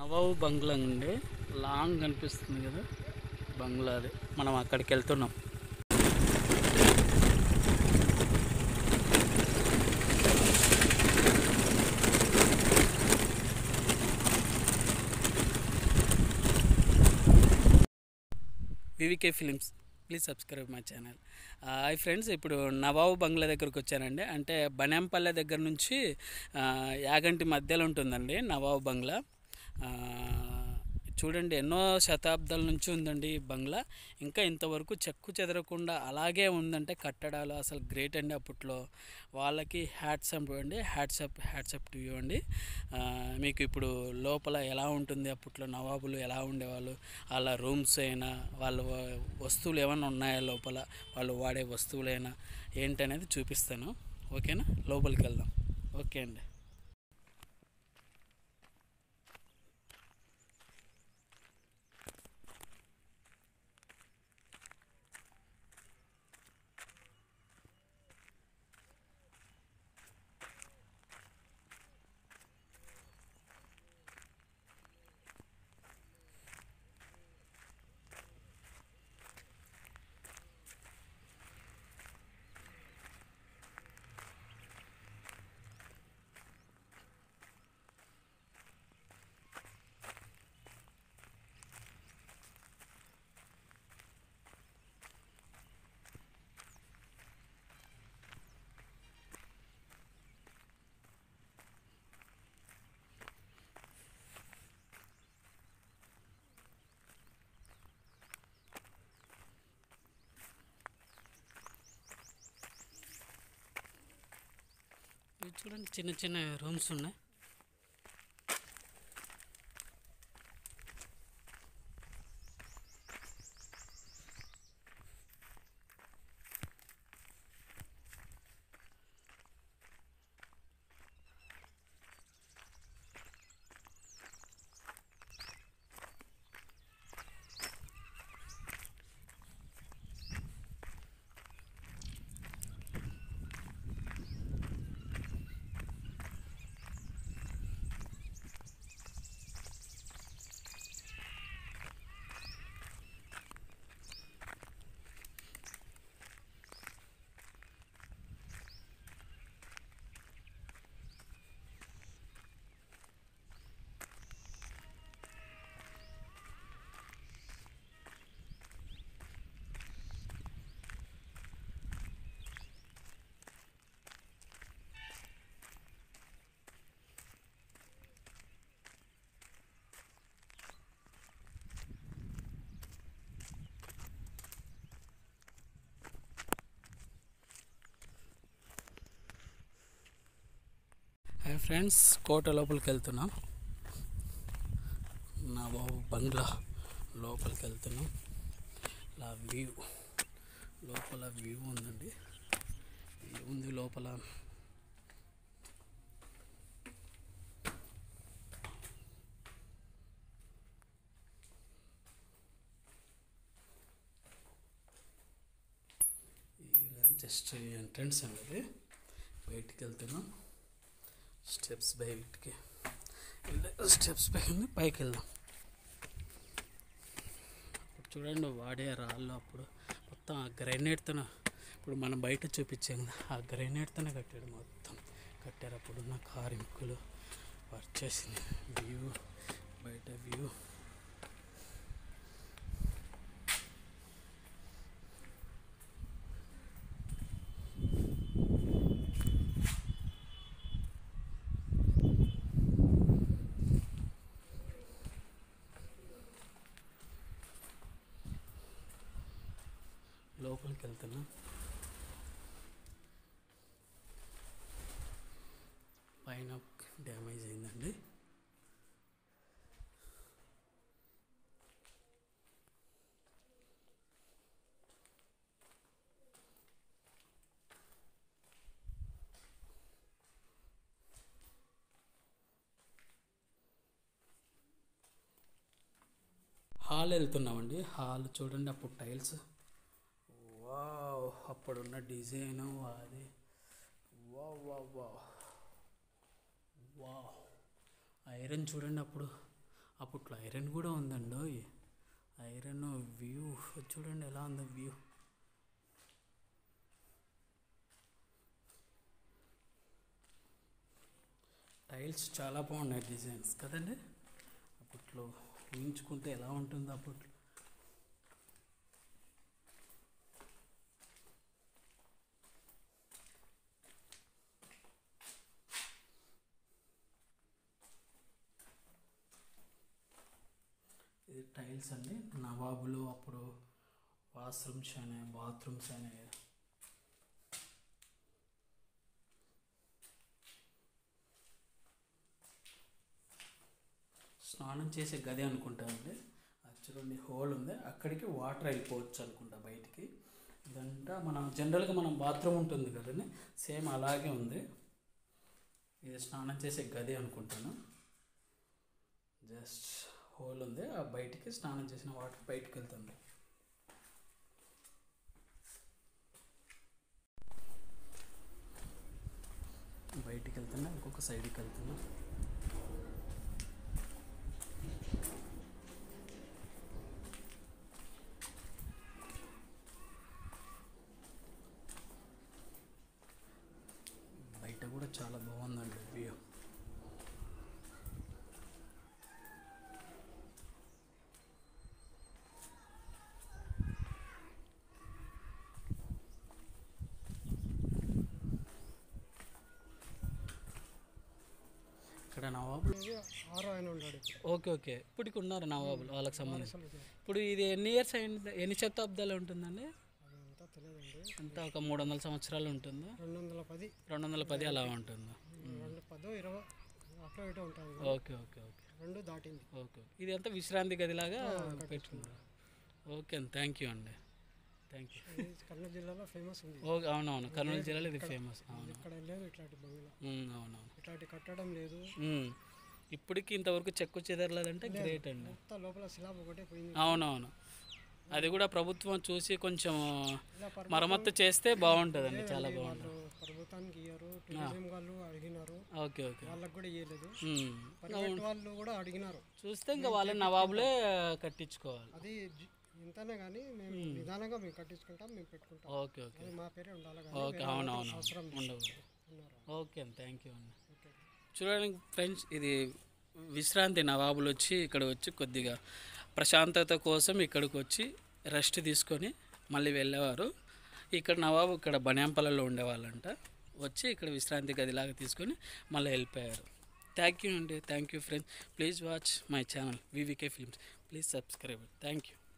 నవాబు బంగ్లా అండి లాంగ్ కనిపిస్తుంది కదా బంగ్లా అది మనం అక్కడికి వెళ్తున్నాం VVK films please subscribe my channel hi friends ఇప్పుడు నవాబు బంగ్లా దగ్గరకు వచ్చానండి అంటే బనేంపల్లె దగ్గర నుంచి ఆ, యాగంటి మధ్యలో ఉంటుందండి నవాబు బంగ్లా ఆ, చూడండి ఎన్నో శతాబ్దాల నుంచి ఉందండి ఈ బంగ్లా ఇంకా ఇంతవరకు చెక్కు చెదరకుండా అలాగే ఉందంటే కట్టడాలు అసలు గ్రేట్ అండి అప్పట్లో వాళ్ళకి హ్యాట్సప్ అండి హ్యాట్సప్ హ్యాట్సప్ టు యూ అండి ఆ, మీకు ఇప్పుడు లోపల ఎలా ఉంటుంది అప్పట్లో నవాబులు ఎలా ఉండేవాళ్ళు వాళ్ళ రూమ్స్ అయినా వాళ్ళ వ- వస్తువులు ఏమైనా ఉన్నాయా లోపల వాళ్ళు వాడే వస్తువులైనా ఏంటనేది చూపిస్తాను ఓకేనా లోపలికి వెళ్దాం ఓకే అండి ఇవి చూడండి చిన్న చిన్న రూమ్స్ ఉన్నాయి హాయ్ ఫ్రెండ్స్ కోట లోపలికి వెళ్తున్నాం నా బాబు బంగ్లా లోపలికి వెళ్తున్నాం ఇలా వ్యూ లోపల వ్యూ ఉందండి వ్యూ ఉంది లోపల జస్ట్ ఎంట్రన్స్ అండి అది బయటికి వెళ్తున్నాం స్టెప్స్ బయటికి స్టెప్స్ పైకి పైకి వెళ్దాం ఇప్పుడు చూడండి వాడే రాళ్ళు అప్పుడు మొత్తం ఆ గ్రైనేట్తోనే ఇప్పుడు మనం బయట చూపించాం కదా ఆ గ్రైనేట్తోనే కట్టాడు మొత్తం కట్టారు అప్పుడున్న కార్మికులు వర్క్ చేసింది వ్యూ బయట వ్యూ లోపలికి వెళ్తున్నా పైన డ్యామేజ్ అయిందండి హాల్ వెళ్తున్నామండి హాల్ చూడండి అప్పుడు టైల్స్ వావ్ అప్పుడున్న డిజైన్ అది wow wow wow wow iron చూడండి అప్పుడు అప్పట్లో ఐరన్ కూడా ఉందండి ఐరన్ వ్యూ చూడండి ఎలా ఉందో వ్యూ టైల్స్ చాలా బాగున్నాయి డిజైన్స్ కదండి అప్పట్లో ఊహించుకుంటే ఎలా ఉంటుందో అప్పట్లో ఇది టైల్స్ అండి నవాబులు అప్పుడు వాష్రూమ్స్ అనే బాత్రూమ్స్ అనే స్నానం చేసే గది అనుకుంటానండి అది చూడండి హోల్ ఉంది అక్కడికి వాటర్ వెళ్ళిపోవచ్చు అనుకుంటా బయటికి ఇదంతా మనం జనరల్గా మనం బాత్రూమ్ ఉంటుంది కదండి సేమ్ అలాగే ఉంది ఇది స్నానం చేసే గది అనుకుంటాను జస్ట్ హోల్ ఉంది ఆ బయటికి స్నానం చేసిన వాటర్ బయటికి వెళ్తుంది బయటికి వెళ్తున్నా ఇంకొక సైడ్కి వెళ్తున్నా బయట కూడా చాలా బాగుందండి వ్యూ ఇక్కడ నవాబులు ఆరో ఆయన ఉన్నాడు ఇప్పుడు ఓకే ఓకే ఇప్పటికి ఉన్నారు నవాబులు వాళ్ళకి సంబంధించి అసలు ఇది ఇప్పుడు ఇది ఎన్ని ఇయర్స్ అయింది ఎన్ని శతాబ్దాలు ఉంటుందండి అదంతా తెలియదండి అంతా ఒక మూడు వందల సంవత్సరాలు ఉంటుందా రెండు వందల పది రెండు వందల పది అలా ఉంటుందా రెండు పదో ఇరవై అట్లా ఇటు ఉంటుంది ఓకే ఓకే ఓకే రెండు దాటింది ఓకే ఇది అంతా విశ్రాంతి గదిలాగా పెట్టుకున్నారు ఓకే అండి థ్యాంక్ యూ అండి థ్యాంక్ యూ ఇది కర్నూలు జిల్లాలో ఫేమస్ ఉంది ఓకే అవునవును కర్నూలు జిల్లాలో ఇది ఫేమస్ అవును ఇక్కడ లేదు ఇట్లాంటి బంగ్లా ఉమ్, అవునవును ఇట్లాంటి కట్టడం లేదు ఉమ్. ఇప్పటికి ఇంతవరకు చెక్కు చెదరలేదంటే గ్రేట్ అండి మొత్తం లోపల స్లాబ్ ఒకటే పోయింది అవునవును అది కూడా ప్రభుత్వం చూసి కొంచెం ఇలా పర్ మరమ్మత్తు చేస్తే బాగుంటుందండి చాలా బాగుంటుంది వాళ్ళు ప్రభుత్వానికి ఇయ్యారు టూరిజం వాళ్ళు అడిగినారు ఓకే ఓకే వాళ్ళకి కూడా ఇయ్యలేదు ఉమ్. ప్రైవేట్ వాళ్ళు కూడా అడిగినారు చూస్తే ఇంకా వాళ్ళ నవాబులే కట్టించుకోవాలి అది జి- ఇంతనే కానీ మేము నిదానంగా మేము కట్టించుకుంటాం మేము పెట్టుకుంటాం ఓకే ఓకే అది మా పేరే ఉండాలి కానీ ఓకే అవునవును అవసరం లేదు. ఉండవు ఉన్నారు ఓకే అండి థ్యాంక్ యూ అండి ఓకే చూడండి ఫ్రెండ్స్ ఇది విశ్రాంతి నవాబులు వచ్చి ఇక్కడ వచ్చి కొద్దిగా ప్రశాంతత కోసం ఇక్కడికి వచ్చి రెస్ట్ తీసుకొని మళ్ళీ వెళ్ళేవారు ఇక్కడ నవాబు ఇక్కడ బన్యాంపల్లలో ఉండేవాళ్ళంట వచ్చి ఇక్కడ విశ్రాంతి గదిలాగా తీసుకొని మళ్ళీ వెళ్ళిపోయారు థ్యాంక్ యూ అండి thank you friends please watch my channel VVK films please subscribe thank you